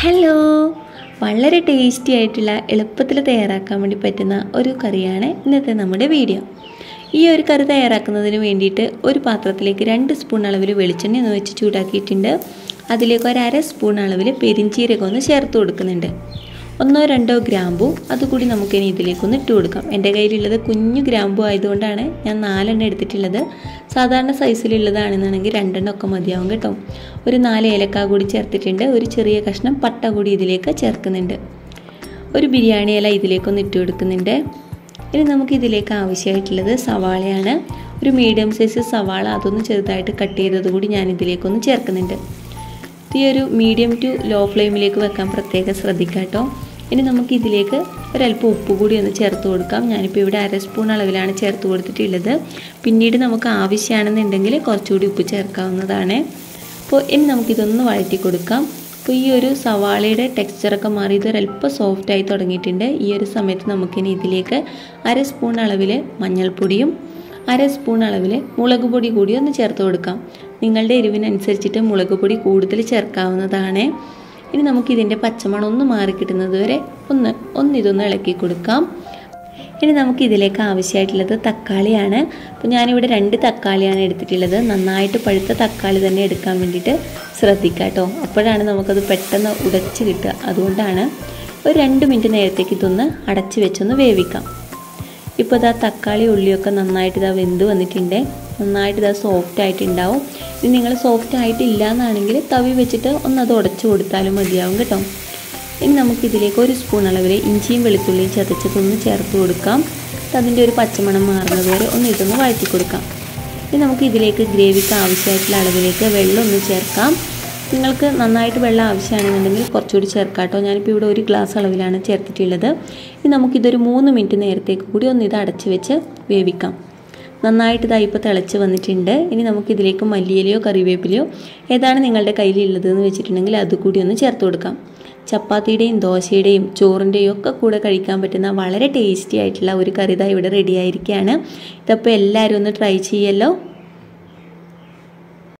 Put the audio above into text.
hello വളരെ tasty ആയിട്ടുള്ള എളുപ്പത്തിൽ തയ്യാറാക്കാൻ വേണ്ടി പറ്റുന്ന ഒരു കറിയാണ് ഇന്നത്തെ നമ്മുടെ വീഡിയോ ഈ ഒരു കറി തയ്യാറാക്കുന്നതിന് വേണ്ടിയിട്ട് ഒരു പാത്രത്തിലേക്ക് രണ്ട് സ്പൂൺ അളവിൽ വെളിച്ചെണ്ണ ഒന്ന് വെച്ച് ചൂടാക്കിയിട്ടുണ്ട് അതിലേക്ക് ഒരു അര സ്പൂൺ അളവിൽ പെരിഞ്ചീരകം ഒന്ന് ചേർത്ത് കൊടുക്കുന്നുണ്ട് ഒന്നോ രണ്ടോ ഗ്രാമ്പു അതുകൂടി നമുക്കിനി ഇതിലേക്കൊന്ന് ഇട്ട് കൊടുക്കാം എൻ്റെ കയ്യിലുള്ളത് കുഞ്ഞു ഗ്രാമ്പു ആയതുകൊണ്ടാണ് ഞാൻ നാലെണ്ണം എടുത്തിട്ടുള്ളത് സാധാരണ സൈസിലുള്ളതാണെന്നുണ്ടെങ്കിൽ രണ്ടെണ്ണം ഒക്കെ മതിയാവും കേട്ടോ ഒരു നാല് ഏലക്ക കൂടി ചേർത്തിട്ടുണ്ട് ഒരു ചെറിയ കഷ്ണം പട്ട കൂടി ഇതിലേക്ക് ചേർക്കുന്നുണ്ട് ഒരു ബിരിയാണി ഇല ഇതിലേക്കൊന്ന് ഇട്ട് കൊടുക്കുന്നുണ്ട് ഇനി നമുക്ക് ഇതിലേക്ക് ആവശ്യമായിട്ടുള്ളത് സവാളയാണ് ഒരു മീഡിയം സൈസ് സവാള അതൊന്ന് ചെറുതായിട്ട് കട്ട് ചെയ്തത് കൂടി ഞാൻ ഇതിലേക്കൊന്ന് ചേർക്കുന്നുണ്ട് ഈ ഒരു മീഡിയം ടു ലോ ഫ്ലെയിമിലേക്ക് വെക്കാൻ പ്രത്യേകം ശ്രദ്ധിക്കാം കേട്ടോ ഇനി നമുക്ക് ഇതിലേക്ക് ഒരല്പം ഉപ്പ് കൂടി ഒന്ന് ചേർത്ത് കൊടുക്കാം ഞാനിപ്പോൾ ഇവിടെ അര സ്പൂൺ അളവിലാണ് ചേർത്ത് കൊടുത്തിട്ടുള്ളത് പിന്നീട് നമുക്ക് ആവശ്യമാണെന്നുണ്ടെങ്കിൽ കുറച്ചുകൂടി ഉപ്പ് ചേർക്കാവുന്നതാണ് അപ്പോൾ ഇനി നമുക്കിതൊന്ന് വഴറ്റി കൊടുക്കാം അപ്പോൾ ഈ ഒരു സവാളയുടെ ടെക്സ്ചറൊക്കെ മാറി ഇതൊരല്പം സോഫ്റ്റായി തുടങ്ങിയിട്ടുണ്ട് ഈ ഒരു സമയത്ത് നമുക്കിനി ഇതിലേക്ക് അര സ്പൂൺ അളവിൽ മഞ്ഞൾപ്പൊടിയും അര സ്പൂൺ അളവിൽ മുളക് പൊടി കൂടി ഒന്ന് ചേർത്ത് കൊടുക്കാം നിങ്ങളുടെ എരിവിനനുസരിച്ചിട്ട് മുളക് പൊടി കൂടുതൽ ചേർക്കാവുന്നതാണ് ഇനി നമുക്കിതിൻ്റെ പച്ചമണം ഒന്ന് മാറിക്കിട്ടുന്നത് വരെ ഒന്ന് ഒന്ന് ഇതൊന്ന് ഇളക്കി കൊടുക്കാം ഇനി നമുക്ക് ഇതിലേക്ക് ആവശ്യമായിട്ടുള്ളത് തക്കാളിയാണ് അപ്പോൾ ഞാനിവിടെ രണ്ട് തക്കാളിയാണ് എടുത്തിട്ടുള്ളത് നന്നായിട്ട് പഴുത്ത തക്കാളി തന്നെ എടുക്കാൻ വേണ്ടിയിട്ട് ശ്രദ്ധിക്കുക കേട്ടോ അപ്പോഴാണ് നമുക്കത് പെട്ടെന്ന് ഉടച്ച് കിട്ടുക അതുകൊണ്ടാണ് ഒരു രണ്ട് മിനിറ്റ് നേരത്തേക്ക് ഇതൊന്ന് അടച്ച് വെച്ചൊന്ന് വേവിക്കാം ഇപ്പോൾ ഇതാ തക്കാളി ഉള്ളിയൊക്കെ നന്നായിട്ട് ഇതാ വെന്ത് വന്നിട്ടുണ്ട് നന്നായിട്ട് ഇതാ സോഫ്റ്റ് ആയിട്ടുണ്ടാവും ഇനി നിങ്ങൾ സോഫ്റ്റ് ആയിട്ടില്ല എന്നാണെങ്കിൽ തവി വെച്ചിട്ട് ഒന്ന് അത് ഉടച്ചു കൊടുത്താലും മതിയാവും കേട്ടോ ഇനി നമുക്കിതിലേക്ക് ഒരു സ്പൂൺ അളവിൽ ഇഞ്ചിയും വെളുത്തുള്ളിയും ചതച്ചതൊന്ന് ചേർത്ത് കൊടുക്കാം അതിൻ്റെ ഒരു പച്ചമണം മാറുന്നത് വരെ ഒന്ന് ഇതൊന്ന് വഴറ്റി കൊടുക്കാം ഇനി നമുക്ക് ഇതിലേക്ക് ഗ്രേവിക്ക് ആവശ്യമായിട്ടുള്ള അളവിലേക്ക് വെള്ളം ഒന്ന് ചേർക്കാം നിങ്ങൾക്ക് നന്നായിട്ട് വെള്ളം ആവശ്യമാണെന്നുണ്ടെങ്കിൽ കുറച്ചുകൂടി ചേർക്കാം കേട്ടോ ഞാനിപ്പോൾ ഇവിടെ ഒരു ഗ്ലാസ് അളവിലാണ് ചേർത്തിട്ടുള്ളത് ഇനി നമുക്കിതൊരു മൂന്ന് മിനിറ്റ് നേരത്തേക്ക് കൂടി ഒന്ന് ഇത് അടച്ച് വെച്ച് വേവിക്കാം നന്നായിട്ട് ഇതായി ഇപ്പോൾ തിളച്ച് വന്നിട്ടുണ്ട് ഇനി നമുക്കിതിലേക്ക് മല്ലിയിലയോ കറിവേപ്പിലയോ ഏതാണ് നിങ്ങളുടെ കയ്യിലുള്ളത് എന്ന് വെച്ചിട്ടുണ്ടെങ്കിൽ അതുകൂടി ഒന്ന് ചേർത്ത് കൊടുക്കാം ചപ്പാത്തിയുടെയും ദോശയുടെയും ചോറിൻ്റെയും ഒക്കെ കൂടെ കഴിക്കാൻ പറ്റുന്ന വളരെ ടേസ്റ്റി ആയിട്ടുള്ള ഒരു കറി ഇതാ ഇവിടെ റെഡി ആയിരിക്കുകയാണ് ഇതപ്പോൾ എല്ലാവരും ഒന്ന് ട്രൈ ചെയ്യല്ലോ